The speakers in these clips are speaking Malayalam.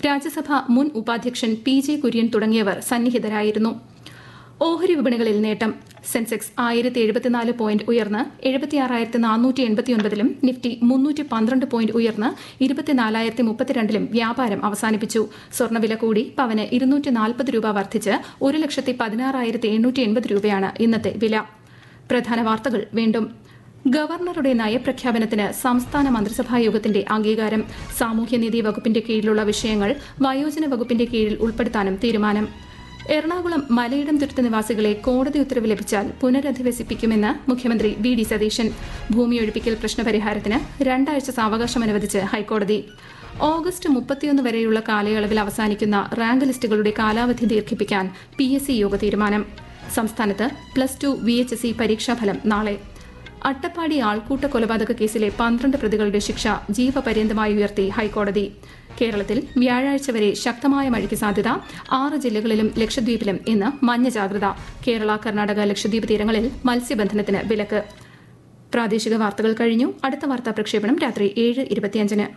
രാജ്യസഭ മുൻ ഉപാധ്യക്ഷൻ പി ജെ കുര്യൻ തുടങ്ങിയവർ സന്നിഹിതരായിരുന്നു ഓഹരി വിപണികളിൽ നേട്ടം സെൻസെക്സ് ആയിരത്തി എഴുപത്തിനാല് പോയിന്റ് ഉയർന്ന് എഴുപത്തിയാറായിരത്തി നാനൂറ്റി എൺപത്തിയൊൻപതിലും നിഫ്റ്റി മുന്നൂറ്റി പന്ത്രണ്ട് പോയിന്റ് ഉയർന്ന് ഇരുപത്തിനാലായിരത്തി മുപ്പത്തിരണ്ടിലും വ്യാപാരം അവസാനിപ്പിച്ചു സ്വർണ്ണവില കൂടി പവന് ഇരുന്നൂറ്റി നാൽപ്പത് രൂപ വർദ്ധിച്ച് ഒരു ലക്ഷത്തി പതിനാറായിരത്തി എണ്ണൂറ്റി എൺപത് രൂപയാണ് ഇന്നത്തെ വില പ്രധാന വാർത്തകൾ വീണ്ടും ഗവർണറുടെ നയപ്രഖ്യാപനത്തിന് സംസ്ഥാന മന്ത്രിസഭാ യോഗത്തിന്റെ അംഗീകാരം സാമൂഹ്യനീതി വകുപ്പിന്റെ കീഴിലുള്ള വിഷയങ്ങൾ വയോജന വകുപ്പിന്റെ കീഴിൽ ഉൾപ്പെടുത്താനും തീരുമാനം എറണാകുളം മലയിടം തുരുത്ത് നിവാസികളെ കോടതി ഉത്തരവ് ലഭിച്ചാൽ പുനരധിവസിപ്പിക്കുമെന്ന് മുഖ്യമന്ത്രി വി ഡി സതീശൻ ഭൂമിയൊഴിപ്പിക്കൽ പ്രശ്നപരിഹാരത്തിന് രണ്ടാഴ്ച സാവകാശം അനുവദിച്ച് ഹൈക്കോടതി ഓഗസ്റ്റ് മുപ്പത്തിയൊന്ന് വരെയുള്ള കാലയളവിൽ അവസാനിക്കുന്ന റാങ്ക് ലിസ്റ്റുകളുടെ കാലാവധി ദീർഘിപ്പിക്കാൻ പി എസ് സി യോഗ തീരുമാനം സംസ്ഥാനത്ത് plus two V H S E പരീക്ഷാഫലം നാളെ അട്ടപ്പാടി ആൾക്കൂട്ട കൊലപാതക കേസിലെ പന്ത്രണ്ട് പ്രതികളുടെ ശിക്ഷ ജീവപര്യന്തമായി ഉയർത്തി ഹൈക്കോടതി കേരളത്തിൽ വ്യാഴാഴ്ച വരെ ശക്തമായ മഴയ്ക്ക് സാധ്യത ആറ് ജില്ലകളിലും ലക്ഷദ്വീപിലും ഇന്ന് മഞ്ഞ ജാഗ്രത കേരള കർണാടക ലക്ഷദ്വീപ് തീരങ്ങളിൽ മത്സ്യബന്ധനത്തിന് വിലക്ക് പ്രാദേശിക വാർത്തകൾ കഴിഞ്ഞു അടുത്ത വാർത്താ പ്രക്ഷേപണം രാത്രി ഏഴ് ഇരുപത്തിയഞ്ചിന്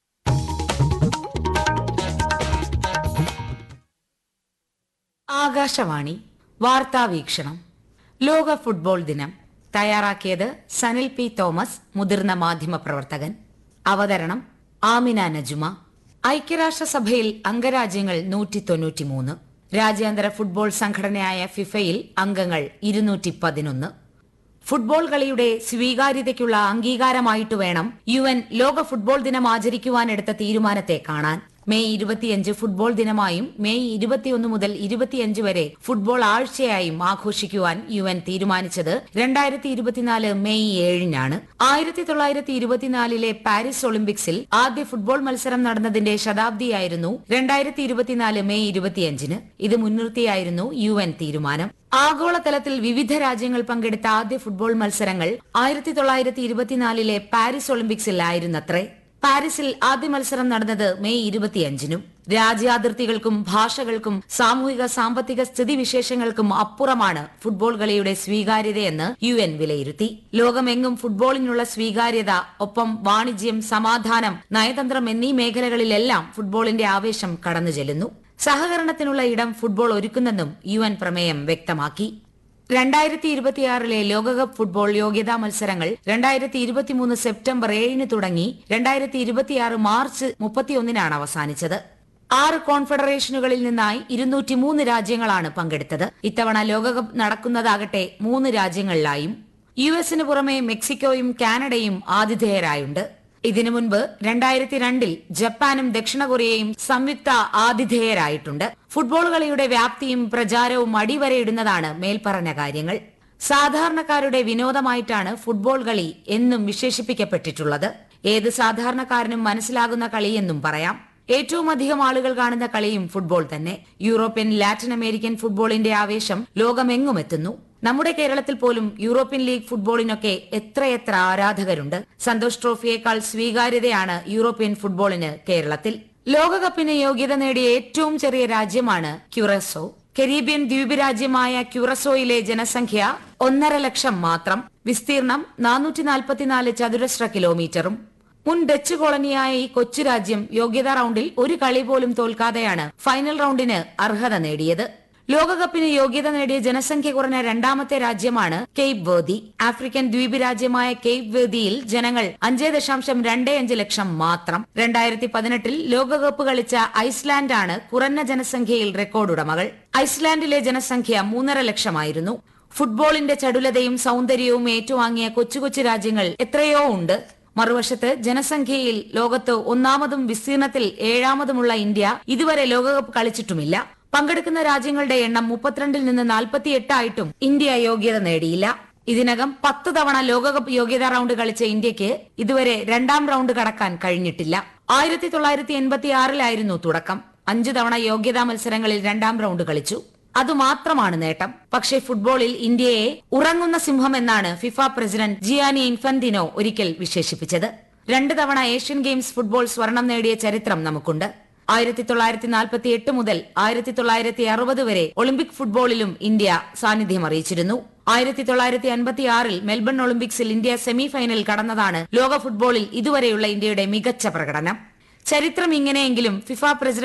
ആകാശവാണി വാർത്താ വീക്ഷണം ലോക ഫുട്ബോൾ ദിനം തയ്യാറാക്കിയത് സനിൽ പി തോമസ് മുതിർന്ന മാധ്യമപ്രവർത്തകൻ അവതരണം ആമിന നജുമ ഐക്യരാഷ്ട്രസഭയിൽ അംഗരാജ്യങ്ങൾ നൂറ്റി തൊണ്ണൂറ്റിമൂന്ന് രാജ്യാന്തര ഫുട്ബോൾ സംഘടനയായ ഫിഫയിൽ അംഗങ്ങൾ ഇരുന്നൂറ്റി പതിനൊന്ന് ഫുട്ബോൾ കളിയുടെ സ്വീകാര്യതയ്ക്കുള്ള അംഗീകാരമായിട്ട് വേണം യു എൻ ലോക ഫുട്ബോൾ ദിനം ആചരിക്കുവാനെടുത്ത തീരുമാനത്തെ കാണാൻ മെയ് ഇരുപത്തിയഞ്ച് ഫുട്ബോൾ ദിനമായും മെയ് ഇരുപത്തിയൊന്ന് മുതൽ ഇരുപത്തിയഞ്ച് വരെ ഫുട്ബോൾ ആഴ്ചയായും ആഘോഷിക്കുവാൻ യു എൻ തീരുമാനിച്ചത് രണ്ടായിരത്തി ഇരുപത്തിനാല് മെയ് ഏഴിനാണ് ആയിരത്തി തൊള്ളായിരത്തി ഇരുപത്തിനാലിലെ പാരീസ് ഒളിമ്പിക്സിൽ ആദ്യ ഫുട്ബോൾ മത്സരം നടന്നതിന്റെ ശതാബ്ദിയായിരുന്നു രണ്ടായിരത്തി ഇരുപത്തിനാല് മെയ് ഇരുപത്തിയഞ്ചിന് ഇത് മുൻനിർത്തിയായിരുന്നു യു എൻ തീരുമാനം ആഗോളതലത്തിൽ വിവിധ രാജ്യങ്ങൾ പങ്കെടുത്ത ആദ്യ ഫുട്ബോൾ മത്സരങ്ങൾ ആയിരത്തി തൊള്ളായിരത്തി ഇരുപത്തിനാലിലെ പാരീസ് ഒളിമ്പിക്സിൽ ആയിരുന്നത്രേ പാരീസിൽ ആദ്യ മത്സരം നടന്നത് മെയ് ഇരുപത്തിയഞ്ചിനും രാജ്യാതിർത്തികൾക്കും ഭാഷകൾക്കും സാമൂഹിക സാമ്പത്തിക സ്ഥിതിവിശേഷങ്ങൾക്കും അപ്പുറമാണ് ഫുട്ബോൾ കളിയുടെ സ്വീകാര്യതയെന്ന് യു എൻ വിലയിരുത്തി ലോകമെങ്ങും ഫുട്ബോളിനുള്ള സ്വീകാര്യത ഒപ്പം വാണിജ്യം സമാധാനം നയതന്ത്രം എന്നീ മേഖലകളിലെല്ലാം ഫുട്ബോളിന്റെ ആവേശം കടന്നു ചെല്ലുന്നു സഹകരണത്തിനുള്ള ഇടം ഫുട്ബോൾ ഒരുക്കുന്നെന്നും യു എൻ പ്രമേയം വ്യക്തമാക്കി രണ്ടായിരത്തി ഇരുപത്തിയാറിലെ ലോകകപ്പ് ഫുട്ബോൾ യോഗ്യതാ മത്സരങ്ങൾ രണ്ടായിരത്തി ഇരുപത്തിമൂന്ന് സെപ്റ്റംബർ ഏഴിന് തുടങ്ങി രണ്ടായിരത്തി ഇരുപത്തിയാറ് മാർച്ച് മുപ്പത്തിയൊന്നിനാണ് അവസാനിച്ചത് ആറ് കോൺഫെഡറേഷനുകളിൽ നിന്നായി ഇരുന്നൂറ്റിമൂന്ന് രാജ്യങ്ങളാണ് പങ്കെടുത്തത് ഇത്തവണ ലോകകപ്പ് നടക്കുന്നതാകട്ടെ മൂന്ന് രാജ്യങ്ങളിലായും യു എസിന് പുറമെ മെക്സിക്കോയും കാനഡയും ആതിഥേയരായുണ്ട് ഇതിനു മുൻപ് രണ്ടായിരത്തി രണ്ടിൽ ജപ്പാനും ദക്ഷിണ കൊറിയയും സംയുക്ത ആതിഥേയരായിട്ടുണ്ട് ഫുട്ബോൾ കളിയുടെ വ്യാപ്തിയും പ്രചാരവും അടിവരയിടുന്നതാണ് മേൽപ്പറഞ്ഞ കാര്യങ്ങൾ സാധാരണക്കാരുടെ വിനോദമായിട്ടാണ് ഫുട്ബോൾ കളി എന്നും വിശേഷിപ്പിക്കപ്പെട്ടിട്ടുള്ളത് ഏത് സാധാരണക്കാരനും മനസ്സിലാകുന്ന കളിയെന്നും പറയാം ഏറ്റവും അധികം ആളുകൾ കാണുന്ന കളിയും ഫുട്ബോൾ തന്നെ യൂറോപ്യൻ ലാറ്റിൻ അമേരിക്കൻ ഫുട്ബോളിന്റെ ആവേശം ലോകമെങ്ങും എത്തുന്നു നമ്മുടെ കേരളത്തിൽ പോലും യൂറോപ്യൻ ലീഗ് ഫുട്ബോളിനൊക്കെ എത്രയെത്ര ആരാധകരുണ്ട് സന്തോഷ് ട്രോഫിയേക്കാൾ സ്വീകാര്യതയാണ് യൂറോപ്യൻ ഫുട്ബോളിന് കേരളത്തിൽ ലോകകപ്പിന് യോഗ്യത നേടിയ ഏറ്റവും ചെറിയ രാജ്യമാണ് ക്യുറസോ കരീബിയൻ ദ്വീപ് രാജ്യമായ ക്യുറസോയിലെ ജനസംഖ്യ ഒന്നര ലക്ഷം മാത്രം വിസ്തീർണം നാനൂറ്റി നാൽപ്പത്തിനാല് ചതുരശ്ര കിലോമീറ്ററും മുൻ ഡച്ച് കോളനിയായ ഈ കൊച്ചു രാജ്യം യോഗ്യതാ റൌണ്ടിൽ ഒരു കളി പോലും തോൽക്കാതെയാണ് ഫൈനൽ റൌണ്ടിന് അർഹത നേടിയത് ലോകകപ്പിന് യോഗ്യത നേടിയ ജനസംഖ്യ കുറഞ്ഞ രണ്ടാമത്തെ രാജ്യമാണ് കേപ്പ് വേർതി ആഫ്രിക്കൻ ദ്വീപ് രാജ്യമായ കേപ്പ് വേർതിയിൽ ജനങ്ങൾ അഞ്ചേ ദശാംശം രണ്ടേ അഞ്ച് ലക്ഷം മാത്രം രണ്ടായിരത്തി പതിനെട്ടിൽ ലോകകപ്പ് കളിച്ച ഐസ്ലാൻഡാണ് കുറഞ്ഞ ജനസംഖ്യയിൽ റെക്കോർഡുടമകൾ ഐസ്ലാൻഡിലെ ജനസംഖ്യ മൂന്നര ലക്ഷമായിരുന്നു ഫുട്ബോളിന്റെ ചടുലതയും സൗന്ദര്യവും ഏറ്റുവാങ്ങിയ കൊച്ചു കൊച്ചു രാജ്യങ്ങൾ എത്രയോ ഉണ്ട് മറുവശത്ത് ജനസംഖ്യയിൽ ലോകത്ത് ഒന്നാമതും വിസ്തീർണത്തിൽ ഏഴാമതുമുള്ള ഇന്ത്യ ഇതുവരെ ലോകകപ്പ് കളിച്ചിട്ടുമില്ല പങ്കെടുക്കുന്ന രാജ്യങ്ങളുടെ എണ്ണം മുപ്പത്തിരണ്ടിൽ നിന്ന് നാൽപ്പത്തിയെട്ടായിട്ടും ഇന്ത്യ യോഗ്യത നേടിയില്ല ഇതിനകം പത്ത് തവണ ലോകകപ്പ് യോഗ്യതാ റൌണ്ട് കളിച്ച ഇന്ത്യക്ക് ഇതുവരെ രണ്ടാം റൌണ്ട് കടക്കാൻ കഴിഞ്ഞിട്ടില്ല ആയിരത്തി തൊള്ളായിരത്തി എൺപത്തി ആറിലായിരുന്നു തുടക്കം അഞ്ചു തവണ യോഗ്യതാ മത്സരങ്ങളിൽ രണ്ടാം റൌണ്ട് കളിച്ചു അതുമാത്രമാണ് നേട്ടം പക്ഷേ ഫുട്ബോളിൽ ഇന്ത്യയെ ഉറങ്ങുന്ന സിംഹം എന്നാണ് ഫിഫ പ്രസിഡന്റ് ജിയാനി ഇൻഫന്തിനോ ഒരിക്കൽ വിശേഷിപ്പിച്ചത് രണ്ട് തവണ ഏഷ്യൻ ഗെയിംസ് ഫുട്ബോൾ സ്വർണം നേടിയ ചരിത്രം നമുക്കുണ്ട് ആയിരത്തി തൊള്ളായിരത്തി നാൽപ്പത്തി എട്ട് മുതൽ ആയിരത്തി തൊള്ളായിരത്തി അറുപത് വരെ ഒളിമ്പിക് ഫുട്ബോളിലും ഇന്ത്യ സാന്നിധ്യം അറിയിച്ചിരുന്നു ആയിരത്തി തൊള്ളായിരത്തി അൻപത്തി ആറിൽ മെൽബൺ ഒളിമ്പിക്സിൽ ഇന്ത്യ സെമി ഫൈനൽ കടന്നതാണ് ലോക ഫുട്ബോളിൽ ഇതുവരെയുള്ള ഇന്ത്യയുടെ മികച്ച പ്രകടനം ചരിത്രം ഇങ്ങനെയെങ്കിലും ഫിഫ പ്രസിഡന്റ്